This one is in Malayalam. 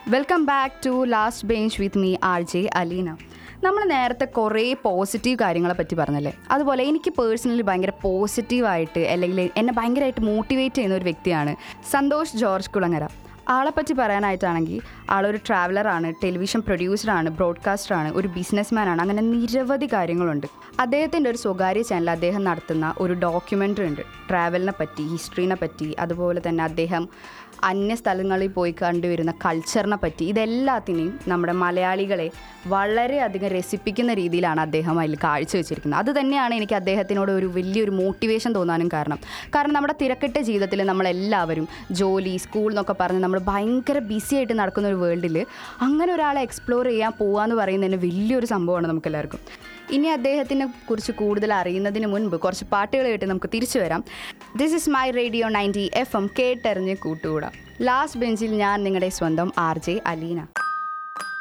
welcome back to last bench with me R J Aleena നമ്മൾ നേരത്തെ കുറേ പോസിറ്റീവ് കാര്യങ്ങളെ പറ്റി പറഞ്ഞല്ലേ അതുപോലെ എനിക്ക് പേഴ്സണലി ഭയങ്കര പോസിറ്റീവായിട്ട് അല്ലെങ്കിൽ എന്നെ ഭയങ്കരമായിട്ട് മോട്ടിവേറ്റ് ചെയ്യുന്ന ഒരു വ്യക്തിയാണ് സന്തോഷ് ജോർജ് കുളങ്ങര ആളെപ്പറ്റി പറയാനായിട്ടാണെങ്കിൽ ആളൊരു ട്രാവലറാണ് ടെലിവിഷൻ പ്രൊഡ്യൂസറാണ് ബ്രോഡ്കാസ്റ്ററാണ് ഒരു ബിസിനസ്മാനാണ് അങ്ങനെ നിരവധി കാര്യങ്ങളുണ്ട് അദ്ദേഹത്തിൻ്റെ ഒരു സ്വകാര്യ ചാനൽ അദ്ദേഹം നടത്തുന്ന ഒരു ഡോക്യുമെൻ്ററി ഉണ്ട് ട്രാവലിനെ പറ്റി ഹിസ്റ്ററിനെ പറ്റി അതുപോലെ തന്നെ അദ്ദേഹം അന്യ സ്ഥലങ്ങളിൽ പോയി കണ്ടുവരുന്ന കൾച്ചറിനെ പറ്റി ഇതെല്ലാത്തിനെയും നമ്മുടെ മലയാളികളെ വളരെയധികം രസിപ്പിക്കുന്ന രീതിയിലാണ് അദ്ദേഹം അതിൽ കാഴ്ചവെച്ചിരിക്കുന്നത് അത് തന്നെയാണ് എനിക്ക് അദ്ദേഹത്തിനോട് ഒരു വലിയൊരു മോട്ടിവേഷൻ തോന്നാനും കാരണം കാരണം നമ്മുടെ തിരക്കിട്ട ജീവിതത്തിൽ നമ്മളെല്ലാവരും ജോലി സ്കൂൾ എന്നൊക്കെ പറഞ്ഞ് നമ്മൾ ഭയങ്കര ബിസി ആയിട്ട് നടക്കുന്ന ഒരു വേൾഡിൽ അങ്ങനെ ഒരാളെ എക്സ്പ്ലോർ ചെയ്യാൻ പോകാന്ന് പറയുന്നതിന് വലിയൊരു സംഭവമാണ് നമുക്ക് എല്ലാവർക്കും ഇനി അദ്ദേഹത്തിനെ കുറിച്ച് കൂടുതൽ അറിയുന്നതിന് മുൻപ് കുറച്ച് പാട്ടുകൾ കേട്ട് നമുക്ക് തിരിച്ചു വരാം this is my radio ninety F M കേട്ടറിഞ്ഞ് കൂട്ടുകൂടാം ലാസ്റ്റ് ബെഞ്ചിൽ ഞാൻ നിങ്ങളുടെ സ്വന്തം ആർ ജെ അലീന